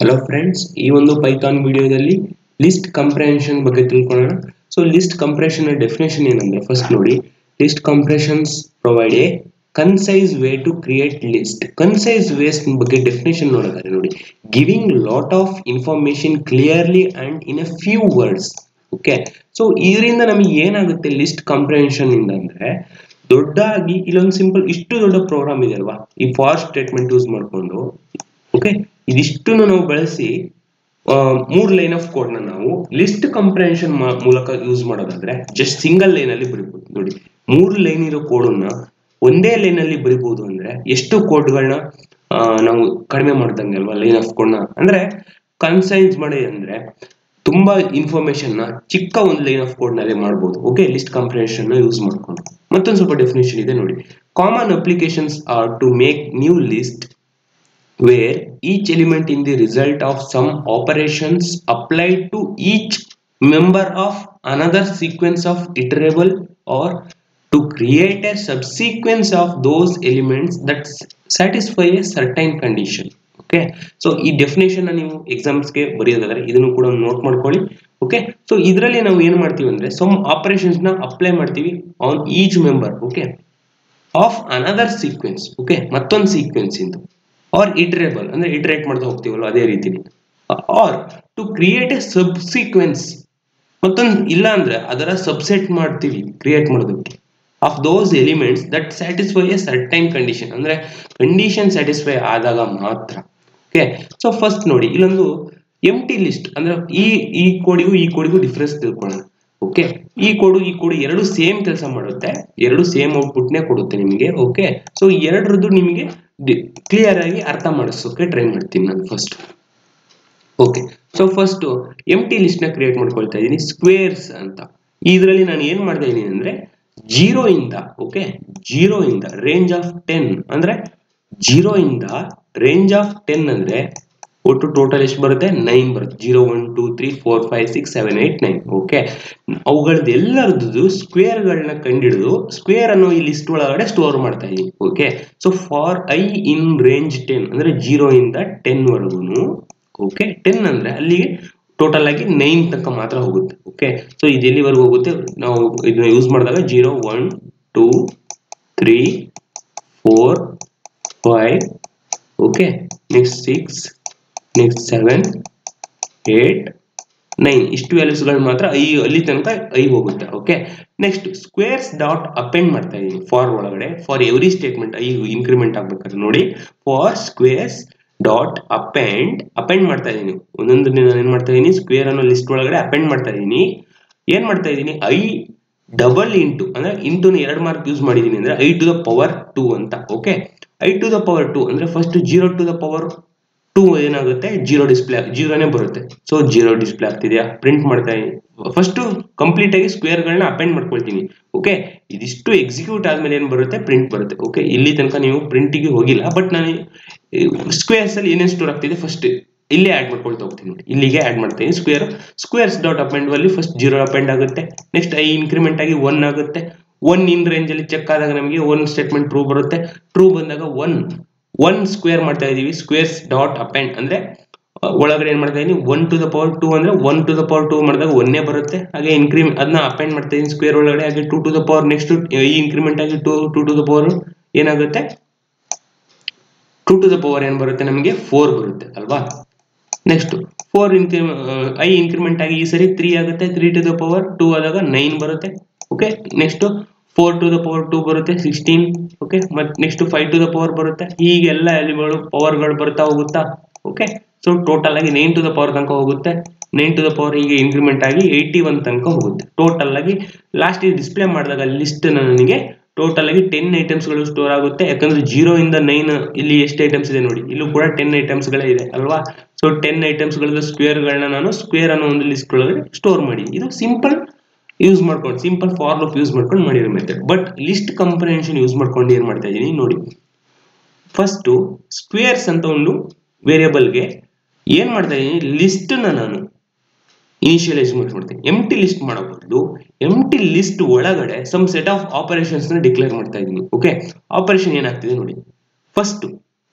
hello friends ಈ ಒಂದು Python ವಿಡಿಯೋದಲ್ಲಿ ಲಿಸ್ಟ್ ಕಂಪ್ರೆನ್ಷನ್ ಬಗ್ಗೆ ತಿಳ್ಕೊಳ್ಳೋಣ ಸೊ ಲಿಸ್ಟ್ ಕಂಪ್ರೆಷನ್ ಡೆಫಿನೇಷನ್ ಏನಂದ್ರೆ ಫಸ್ಟ್ ನೋಡಿ list compressions provide a concise way to create list concise ways ಬಗ್ಗೆ ಡೆಫಿನೇಷನ್ ನೋಡೋದಾದ್ರೆ ನೋಡಿ giving lot of information clearly and in a few words okay so ಇದರಿಂದ ನಮಗೆ ಏನಾಗುತ್ತೆ ಲಿಸ್ಟ್ ಕಂಪ್ರೆನ್ಷನ್ ಇಂದ ಅಂದ್ರೆ ದೊಡ್ಡಾಗಿ ಇಲ್ಲೊಂದು ಸಿಂಪಲ್ ಇಷ್ಟು ದೊಡ್ಡ ಪ್ರೋಗ್ರಾಮ್ ಇದೆ ಅಲ್ವಾ ಈ ಫಾರ್ ಸ್ಟೇಟ್ಮೆಂಟ್ ಯೂಸ್ ಮಾಡಿಕೊಂಡು ಓಕೆ ಇದಿಷ್ಟನ್ನು ನಾವು ಬಳಸಿ ಮೂರು ಲೈನ್ ಆಫ್ ಕೋಡ್ ನ ನಾವು ಲಿಸ್ಟ್ ಕಂಪ್ರೆನ್ಷನ್ ಮೂಲಕ ಯೂಸ್ ಮಾಡೋದಾದ್ರೆ ಜಸ್ಟ್ ಸಿಂಗಲ್ ಲೈನ್ ಅಲ್ಲಿ ಬರಿಬಹುದು ನೋಡಿ ಮೂರು ಲೈನ್ ಇರೋ ಕೋಡನ್ನ ಒಂದೇ ಲೈನ್ ಅಲ್ಲಿ ಬರಿಬಹುದು ಅಂದ್ರೆ ಎಷ್ಟು ಕೋಡ್ಗಳನ್ನ ನಾವು ಕಡಿಮೆ ಮಾಡ್ದಂಗೆ ಅಲ್ವಾ ಲೈನ್ ಆಫ್ ಕೋಡ್ ನ ಅಂದ್ರೆ ಕನ್ಸೈನ್ಸ್ ಮಾಡಿ ಅಂದ್ರೆ ತುಂಬಾ ಇನ್ಫಾರ್ಮೇಶನ್ ನ ಚಿಕ್ಕ ಒಂದು ಲೈನ್ ಆಫ್ ಕೋಡ್ ನಲ್ಲಿ ಮಾಡಬಹುದು ಓಕೆ ಲಿಸ್ಟ್ ಕಂಪ್ರೆನ್ಷನ್ ನ ಯೂಸ್ ಮಾಡ್ಕೊಂಡು ಮತ್ತೊಂದು ಸ್ವಲ್ಪ ಡೆಫಿನೇಷನ್ ಇದೆ ನೋಡಿ common applications are to make new list where each element in the result of some operations applied to each member of another sequence of iterable or to create a subsequence of those elements that satisfy a certain condition okay so ಈ definition ನೀವು ಎಕ್ಸಾಮ್ಸ್ಗೆ ಬರೆಯೋದಾದ್ರೆ ಇದನ್ನು ಕೂಡ note ಮಾಡ್ಕೊಳ್ಳಿ okay so ಇದರಲ್ಲಿ ನಾವು ಏನು ಮಾಡ್ತೀವಿ ಅಂದ್ರೆ ಸಮ್ ಆಪರೇಷನ್ಸ್ ನ ಅಪ್ಲೈ ಮಾಡ್ತೀವಿ on each member okay of another sequence okay ಮತ್ತೊಂದು ಸೀಕ್ವೆನ್ಸ್ ಇಂದು ಆರ್ ಇಟ್ರೇಬಲ್ ಅಂದ್ರೆ ಇಟ್ರೇಟ್ ಮಾಡ್ತಾ ಹೋಗ್ತೀವಲ್ಲ ಅದೇ ರೀತಿ or to create a subsequence ಮತ್ತೊಂದು ಇಲ್ಲ ಅಂದ್ರೆ ಅದರ ಸಬ್ಸೆಟ್ ಮಾಡ್ತೀವಿ ಕ್ರಿಯೇಟ್ ಮಾಡೋದಕ್ಕೆ of those elements that satisfy a certain condition ಅಂದ್ರೆ ಕಂಡೀಷನ್ ಸ್ಯಾಟಿಸ್ಫೈ ಆದಾಗ ಮಾತ್ರ ಓಕೆ ಸೊ ಫಸ್ಟ್ ನೋಡಿ ಇಲ್ಲೊಂದು ಎಂ ಟಿ ಲಿಸ್ಟ್ ಅಂದ್ರೆ ಈ ಈ ಕೋಡಿಗೂ ಈ ಕೋಡಿಗೂ ಡಿಫ್ರೆನ್ಸ್ ತಿಳ್ಕೊಳ್ಳೋಣ ಓಕೆ ಈ ಕೋಡು ಈ ಕೋಡು ಎರಡು ಸೇಮ್ ಕೆಲಸ ಮಾಡುತ್ತೆ ಎರಡು ಸೇಮ್ ಔಟ್ಪುಟ್ನೇ ಕೊಡುತ್ತೆ ನಿಮಗೆ ಓಕೆ ಸೊ ಎರಡರದ್ದು ನಿಮಗೆ ಕ್ಲಿಯರ್ ಆಗಿ ಅರ್ಥ ಮಾಡಿಸೋಕೆ ಟ್ರೈ ಮಾಡ್ತೀನಿ ನಾನು first okay so first empty list ನ ಕ್ರಿಯೇಟ್ ಮಾಡ್ಕೊಳ್ತಾ ಇದ್ದೀನಿ ಸ್ಕ್ವೇರ್ಸ್ ಅಂತ ಇದರಲ್ಲಿ ನಾನು ಏನ್ ಮಾಡ್ತಾ ಇದ್ದೀನಿ ಅಂದ್ರೆ ಜೀರೋ ಇಂದ ಓಕೆ ಜೀರೋ ಇಂದ ರೇಂಜ್ ಆಫ್ ಟೆನ್ ಅಂದ್ರೆ ಜೀರೋ ಇಂದ ರೇಂಜ್ ಆಫ್ ಟೆನ್ ಅಂದ್ರೆ ಒಟ್ಟು ಟೋಟಲ್ ಎಷ್ಟು ಬರುತ್ತೆ ನೈನ್ ಬರುತ್ತೆ zero one two three four five six seven eight nine okay ಅವುಗಳದ್ದು ಎಲ್ಲರದ್ದು ಸ್ಕ್ವೇರ್ಗಳನ್ನ ಕಂಡಿಡಿದು ಸ್ಕ್ವೇರ್ ಅನ್ನೋ ಈ ಲಿಸ್ಟ್ ಒಳಗಡೆ ಸ್ಟೋರ್ ಮಾಡ್ತಾ ಇದೀನಿ okay so for I in range ten ಅಂದ್ರೆ ಜೀರೋ ಇಂದ ಟೆನ್ ವರೆಗೂ ಓಕೆ ಟೆನ್ ಅಂದ್ರೆ ಅಲ್ಲಿಗೆ ಟೋಟಲ್ ಆಗಿ ನೈನ್ ತನಕ ಮಾತ್ರ ಹೋಗುತ್ತೆ ಓಕೆ ಸೊ ಇದು ಎಲ್ಲಿವರೆಗೂ ಹೋಗುತ್ತೆ ನಾವು ಇದನ್ನ ಯೂಸ್ ಮಾಡಿದಾಗ zero one two three four five okay next six next seven eight nine ಇಷ್ಟು ವ್ಯಾಲ್ಯೂಸ್ಗಳು ಮಾತ್ರ ಐ ಅಲ್ಲಿ ತನಕ ಐ ಹೋಗುತ್ತೆ okay next squares dot append ಮಾಡ್ತಾ ಇದೀನಿ ಫಾರ್ ಒಳಗಡೆ for every statement I increment ಆಗ್ಬೇಕಾದ್ರೆ ನೋಡಿ for squares dot append append ಮಾಡ್ತಾ ಇದೀನಿ ಒಂದೊಂದು ನಾನು ಏನ್ ಮಾಡ್ತಾ ಇದೀನಿ ಸ್ಕ್ವೇರ್ ಅನ್ನೋ ಲಿಸ್ಟ್ ಒಳಗಡೆ ಅಪೆಂಡ್ ಮಾಡ್ತಾ ಇದೀನಿ ಏನ್ ಮಾಡ್ತಾ ಇದೀನಿ ಐ ಡಬಲ್ ಇಂಟು ಅಂದ್ರೆ ಇಂಟು ಎರಡು ಮಾರ್ಕ್ ಯೂಸ್ ಮಾಡಿದೀನಿ ಅಂದ್ರೆ I to the power two ಅಂತ okay I to the power two ಅಂದ್ರೆ first zero to the power two ಏನಾಗುತ್ತೆ ಜೀರೋ ಡಿಸ್ಪ್ಲೇ ಜೀರೋನೇ ಬರುತ್ತೆ ಸೊ ಜೀರೋ ಡಿಸ್ಪ್ಲೇ ಆಗ್ತಿದೆಯಾ ಪ್ರಿಂಟ್ ಮಾಡ್ತಾ ಫಸ್ಟ್ ಕಂಪ್ಲೀಟ್ ಆಗಿ ಸ್ಕ್ವೇರ್ಗಳನ್ನ ಅಪೆಂಡ್ ಮಾಡ್ಕೊಳ್ತೀನಿ ಓಕೆ ಇದಿಷ್ಟು ಎಕ್ಸಿಕ್ಯೂಟ್ ಆದ್ಮೇಲೆ ಏನ್ ಬರುತ್ತೆ ಪ್ರಿಂಟ್ ಬರುತ್ತೆ ಓಕೆ ಇಲ್ಲಿ ತನಕ ನೀವು ಪ್ರಿಂಟಿಗೆ ಹೋಗಿಲ್ಲ ಬಟ್ ನಾನು ಸ್ಕ್ವೇರ್ಸ್ ಅಲ್ಲಿ ಏನೇನು ಸ್ಟೋರ್ ಆಗ್ತಿದೆ ಫಸ್ಟ್ ಇಲ್ಲೇ ಆಡ್ ಮಾಡ್ಕೊಳ್ತಾ ಹೋಗ್ತೀನಿ ನೋಡಿ ಇಲ್ಲಿಗೆ ಆಡ್ ಮಾಡ್ತೀನಿ ಸ್ಕ್ವೇರ್ ಸ್ಕ್ವೇರ್ಸ್ ಡಾಟ್ ಅಪೆಂಡ್ ಅಲ್ಲಿ ಫಸ್ಟ್ ಜೀರೋ ಅಪೆಂಡ್ ಆಗುತ್ತೆ ನೆಕ್ಸ್ಟ್ ಐ ಇನ್ಕ್ರಿಮೆಂಟ್ ಆಗಿ ಒನ್ ಆಗುತ್ತೆ ಒನ್ ಇನ್ ರೇಂಜ್ ಅಲ್ಲಿ ಚೆಕ್ ಆದಾಗ ನಮಗೆ ಒನ್ ಸ್ಟೇಟ್ಮೆಂಟ್ ಟ್ರೂ ಬರುತ್ತೆ ಟ್ರೂ ಬಂದಾಗ ಒನ್ ಒನ್ ಸ್ಕ್ವೇರ್ ಮಾಡ್ತಾ ಇದೀವಿ ಸ್ಕ್ವೇರ್ಸ್ ಡಾಟ್ ಅಪೆಂಡ್ ಅಂದ್ರೆ ಒಳಗಡೆ ಏನ್ ಮಾಡ್ತಾ ಇದೀನಿ one to the power two ಅಂದ್ರೆ one to the power two ಮಾಡಿದಾಗ ಒನ್ನೇ ಬರುತ್ತೆ ಹಾಗೆ ಇನ್ಕ್ರಿಮೆಂಟ್ ಅದನ್ನ ಅಪೆಂಡ್ ಮಾಡ್ತಾ ಇದೀನಿ ಸ್ಕ್ವೇರ್ ಒಳಗಡೆ ಹಾಗೆ two to the power next ಈ ಇನ್ಕ್ರಿಮೆಂಟ್ ಆಗಿ two to to the power ಏನಾಗುತ್ತೆ ಟೂ ಟು ದ ಪವರ್ ಏನ್ ಬರುತ್ತೆ ನಮಗೆ ಫೋರ್ ಬರುತ್ತೆ ಅಲ್ವಾ ನೆಕ್ಸ್ಟ್ ಫೋರ್ ಇನ್ಕ್ರಿ ಐ ಇನ್ಕ್ರಿಮೆಂಟ್ ಆಗಿ ಈ ಸರಿ ತ್ರೀ ಆಗುತ್ತೆ three to the power two ಆದಾಗ ನೈನ್ ಬರುತ್ತೆ okay next four to the power two ಬರುತ್ತೆ ಸಿಕ್ಸ್ಟೀನ್ ಓಕೆ ಮತ್ತೆ next five to the power ಬರುತ್ತೆ ಹೀಗೆಲ್ಲ ಎಲಿಗಳು ಪವರ್ಗಳು ಬರ್ತಾ ಹೋಗುತ್ತಾ ಓಕೆ ಸೊ ಟೋಟಲ್ ಆಗಿ ನೈನ್ ಟು ದ ಪವರ್ ತನಕ ಹೋಗುತ್ತೆ ನೈನ್ ಟು ದ ಪವರ್ ಹೀಗೆ ಇನ್ಕ್ರಿಮೆಂಟ್ ಆಗಿ ಏಯ್ಟಿ ಒನ್ ತನಕ ಹೋಗುತ್ತೆ ಟೋಟಲ್ ಆಗಿ ಲಾಸ್ಟ್ ಡಿಸ್ಪ್ಲೇ ಮಾಡಿದಾಗ ಲಿಸ್ಟ್ ನನಗೆ ಟೋಟಲ್ ಆಗಿ ಟೆನ್ ಐಟಮ್ಸ್ ಗಳು ಸ್ಟೋರ್ ಆಗುತ್ತೆ ಯಾಕಂದ್ರೆ ಜೀರೋ ಇಂದ ನೈನ್ ಇಲ್ಲಿ ಎಷ್ಟು ಐಟಮ್ಸ್ ಇದೆ ನೋಡಿ ಇಲ್ಲೂ ಕೂಡ ಟೆನ್ ಐಟಮ್ಸ್ ಗಳೇ ಇದೆ ಅಲ್ವಾ ಸೊ ಟೆನ್ ಐಟಮ್ಸ್ ಗಳ ಸ್ಕ್ವೇರ್ ಗಳನ್ನ ನಾನು ಸ್ಕ್ವೇರ್ ಅನ್ನೋ ಒಂದು ಲಿಸ್ಟ್ ಒಳಗಡೆ ಸ್ಟೋರ್ ಮಾಡಿ ಇದು ಸಿಂಪಲ್ ಯೂಸ್ ಮಾಡ್ಕೊಂಡು ಸಿಂಪಲ್ ಫಾರ್ ಲೂಪ್ ಯೂಸ್ ಮಾಡ್ಕೊಂಡು ಮಾಡಿರೋ method but list comprehension use ಮಾಡ್ಕೊಂಡು ಏನ್ ಮಾಡ್ತಾ ಇದೀನಿ ನೋಡಿ ಫಸ್ಟ್ ಸ್ಕ್ವೇರ್ಸ್ ಅಂತ ಒಂದು ವೇರಿಯಬಲ್ಗೆ ಏನ್ ಮಾಡ್ತಾ ಇದೀನಿ ಲಿಸ್ಟ್ ನ ನಾನು ಇನಿಷಿಯಲೈಸ್ ಮಾಡ್ತೀನಿ ಎಂ ಟಿ ಲಿಸ್ಟ್ ಮಾಡೋ ಬದಲು ಎಂ ಟಿ ಲಿಸ್ಟ್ ಒಳಗಡೆ ಸಮ್ ಸೆಟ್ ಆಫ್ ಆಪರೇಷನ್ಸ್ ನ ಡಿಕ್ಲೇರ್ ಮಾಡ್ತಾ ಇದ್ದೀನಿ ಓಕೆ ಆಪರೇಷನ್ ಏನಾಗ್ತಿದೆ ನೋಡಿ ಫಸ್ಟ್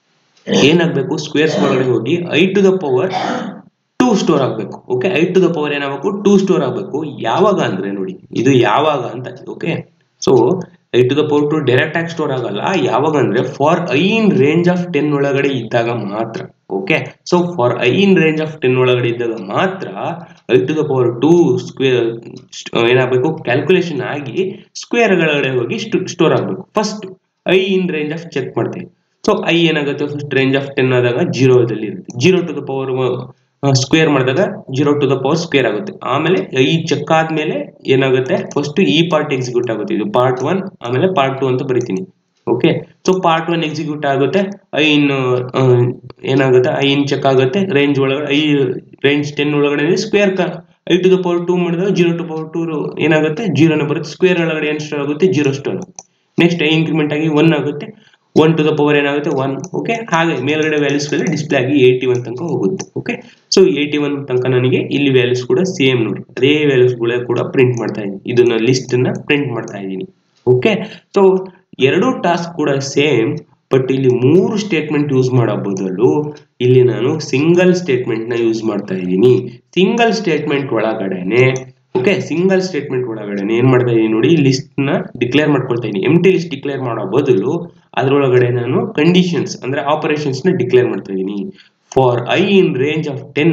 ಏನಾಗಬೇಕು ಸ್ಕ್ವೇರ್ಸ್ ಒಳಗಡೆ ಹೋಗಿ I to the power two store ಆಗಬೇಕು okay I to the power ಏನಾಗಬೇಕು ಟೂ ಸ್ಟೋರ್ ಆಗಬೇಕು ಯಾವಾಗ ಅಂದ್ರೆ ನೋಡಿ ಇದು ಯಾವಾಗ ಅಂತ okay so I to the power two direct ಆಗಿ ಸ್ಟೋರ್ ಆಗಲ್ಲ ಯಾವಾಗ ಅಂದ್ರೆ for I in range of ten ಒಳಗಡೆ ಇದ್ದಾಗ ಮಾತ್ರ okay so for I in range of ten ಒಳಗಡೆ ಇದ್ದಾಗ ಮಾತ್ರ I to the power two square ಏನಾಗಬೇಕು ಕ್ಯಾಲ್ಕುಲೇಷನ್ ಆಗಿ ಸ್ಕ್ವೇರ್ ಒಳಗಡೆ ಹೋಗಿ ಸ್ಟೋರ್ ಆಗಬೇಕು first I in range of check ಮಾಡ್ತೀವಿ ಸೊ ಐ ಏನಾಗುತ್ತೆ ಫಸ್ಟ್ ರೇಂಜ್ ಆಫ್ ಟೆನ್ ಆದಾಗ ಜೀರೋದಲ್ಲಿ ಇರುತ್ತೆ zero to the power square ಮಾಡಿದಾಗ zero to the power square ಆಗುತ್ತೆ ಆಮೇಲೆ ಈ ಚೆಕ್ ಆದ್ಮೇಲೆ ಏನಾಗುತ್ತೆ ಫಸ್ಟ್ ಈ ಪಾರ್ಟ್ ಎಕ್ಸಿಕ್ಯೂಟ್ ಆಗುತ್ತೆ ಇದು ಪಾರ್ಟ್ ಒನ್ ಆಮೇಲೆ ಪಾರ್ಟ್ ಟು ಅಂತ ಬರಿತೀನಿ okay so part one execute ಆಗುತ್ತೆ ಐ ಇನ್ ಏನಾಗುತ್ತೆ ಐ ಇನ್ ಚೆಕ್ ಆಗುತ್ತೆ ರೇಂಜ್ ಒಳಗಡೆ ಐ ರೇಂಜ್ ಟೆನ್ ಒಳಗಡೆ square I to the power two ಮಾಡಿದಾಗ ಜೀರೋ ಟು ಪವರ್ ಟೂ ಏನಾಗುತ್ತೆ ಜೀರೋನ ಬರುತ್ತೆ ಸ್ಕ್ವೇರ್ ಒಳಗಡೆ ಏನು ಸ್ಟೋರ್ ಆಗುತ್ತೆ zero store next I increment ಆಗಿ ಒನ್ ಆಗುತ್ತೆ ಒನ್ ಟು ದ ಪವರ್ ಏನಾಗುತ್ತೆ ಒನ್ ಓಕೆ ಹಾಗೆ ಮೇಲ್ಗಡೆ ವ್ಯಾಲ್ಯೂಸ್ಗಳು ಡಿಸ್ಪ್ಲೇ ಆಗಿ ಏಯ್ಟಿ ಒನ್ ತನಕ ಹೋಗುತ್ತೆ ಓಕೆ ಸೊ ಏಯ್ಟಿ ಒನ್ ತನಕ ನನಗೆ ಇಲ್ಲಿ ವ್ಯಾಲ್ಯೂಸ್ ಕೂಡ ಸೇಮ್ ನೋಡಿ ಅದೇ ವ್ಯಾಲ್ಯೂಸ್ಗಳ ಕೂಡ ಪ್ರಿಂಟ್ ಮಾಡ್ತಾ ಇದ್ದೀನಿ ಇದನ್ನ ಲಿಸ್ಟ್ ಅನ್ನ ಪ್ರಿಂಟ್ ಮಾಡ್ತಾ ಇದ್ದೀನಿ ಓಕೆ ಸೊ ಎರಡು ಟಾಸ್ಕ್ ಕೂಡ ಸೇಮ್ ಬಟ್ ಇಲ್ಲಿ ಮೂರು ಸ್ಟೇಟ್ಮೆಂಟ್ ಯೂಸ್ ಮಾಡೋ ಬದಲು ಇಲ್ಲಿ ನಾನು ಸಿಂಗಲ್ ಸ್ಟೇಟ್ಮೆಂಟ್ ನ ಯೂಸ್ ಮಾಡ್ತಾ ಇದ್ದೀನಿ ಸಿಂಗಲ್ ಸ್ಟೇಟ್ಮೆಂಟ್ ಒಳಗಡೆನೆ ಓಕೆ ಸಿಂಗಲ್ ಸ್ಟೇಟ್ಮೆಂಟ್ ಒಳಗಡೆ ಏನ್ ಮಾಡ್ತಾ ಇದೀನಿ ನೋಡಿ ಲಿಸ್ಟ್ ನ ಡಿಕ್ಲೇರ್ ಮಾಡ್ಕೊಳ್ತಾ ಇದೀನಿ ಎಮ್ ಟಿ ಲಿಸ್ಟ್ ಡಿಕ್ಲೇರ್ ಮಾಡೋ ಬದಲು ಅದರೊಳಗಡೆ ನಾನು ಕಂಡೀಷನ್ಸ್ ಅಂದ್ರೆ ಆಪರೇಷನ್ಸ್ ನ ಡಿಕ್ಲೇರ್ ಮಾಡ್ತಾ ಇದೀನಿ for I in range of ten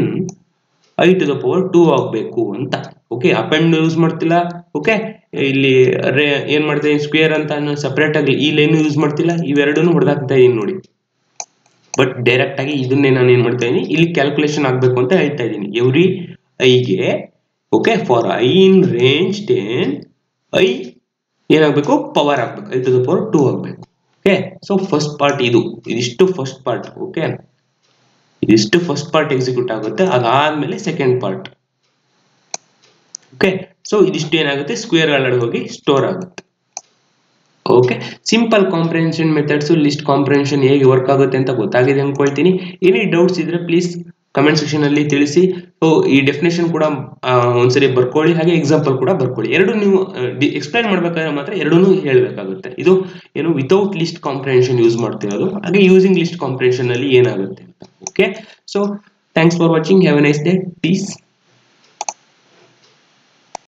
I to the power two ಆಗಬೇಕು ಅಂತ ಓಕೆ ಅಪೆಂಡ್ ಯೂಸ್ ಮಾಡ್ತಿಲ್ಲ ಓಕೆ ಇಲ್ಲಿ ರೇ ಏನ್ ಮಾಡ್ತಾ ಇದೀನಿ ಸ್ಕ್ವೇರ್ ಅಂತ ಸಪರೇಟ್ ಆಗಿ ಈ ಲೈನ್ ಯೂಸ್ ಮಾಡ್ತಿಲ್ಲ ಇವೆರಡನ್ನು ಹೊಡೆದಾಕ್ತಾ ಇದೀನಿ ನೋಡಿ ಬಟ್ ಡೈರೆಕ್ಟ್ ಆಗಿ ಇದನ್ನೇ ನಾನು ಏನ್ ಮಾಡ್ತಾ ಇದೀನಿ ಇಲ್ಲಿ ಕ್ಯಾಲ್ಕುಲೇಷನ್ ಆಗ್ಬೇಕು ಅಂತ ಹೇಳ್ತಾ ಇದ್ದೀನಿ ಎವ್ರಿ ಐಗೆ okay for I in range ten I ಏನಾಗಬೇಕು ಪವರ್ ಆಗ್ಬೇಕು I to the power two ಆಗಬೇಕು ಓಕೆ ಸೊ ಫಸ್ಟ್ ಪಾರ್ಟ್ ಇದು ಇದಿಷ್ಟು ಫಸ್ಟ್ ಪಾರ್ಟ್ ಓಕೆ ಇದಿಷ್ಟು ಫಸ್ಟ್ ಪಾರ್ಟ್ ಎಕ್ಸಿಕ್ಯೂಟ್ ಆಗುತ್ತೆ ಅದಾದ್ಮೇಲೆ ಸೆಕೆಂಡ್ ಪಾರ್ಟ್ ಓಕೆ ಸೊ ಇದಿಷ್ಟು ಏನಾಗುತ್ತೆ ಸ್ಕ್ವೇರ್ ಒಳಗಡೆ ಹೋಗಿ ಸ್ಟೋರ್ ಆಗುತ್ತೆ okay simple comprehension methods list comprehension ಹೇಗೆ ವರ್ಕ್ ಆಗುತ್ತೆ ಅಂತ ಗೊತ್ತಾಗಿದೆ ಅನ್ಕೊಳ್ತೀನಿ ಏನೇ ಡೌಟ್ಸ್ ಇದ್ರೆ ಪ್ಲೀಸ್ ಕಮೆಂಟ್ ಸೆಕ್ಷನ್ ಅಲ್ಲಿ ತಿಳಿಸಿ ಸೊ ಈ ಡೆಫಿನೇಷನ್ ಕೂಡ ಒಂದ್ಸರಿ ಬರ್ಕೊಳ್ಳಿ ಹಾಗೆ ಎಕ್ಸಾಂಪಲ್ ಕೂಡ ಬರ್ಕೊಳ್ಳಿ ಎರಡು ನೀವು ಎಕ್ಸ್ಪ್ಲೈನ್ ಮಾಡ್ಬೇಕಾದ್ರೆ ಮಾತ್ರ ಎರಡೂ ಹೇಳಬೇಕಾಗುತ್ತೆ ಇದು ಏನು ವಿತೌಟ್ ಲಿಸ್ಟ್ ಕಾಂಪ್ರಿಹೆನ್ಷನ್ ಯೂಸ್ ಮಾಡ್ತಿರೋದು ಹಾಗೆ ಯೂಸಿಂಗ್ ಲಿಸ್ಟ್ ಕಾಂಪ್ರಿಹೆನ್ಷನ್ ಅಲ್ಲಿ ಏನಾಗುತ್ತೆ ಅಂತ okay so thanks for watching have a nice day piece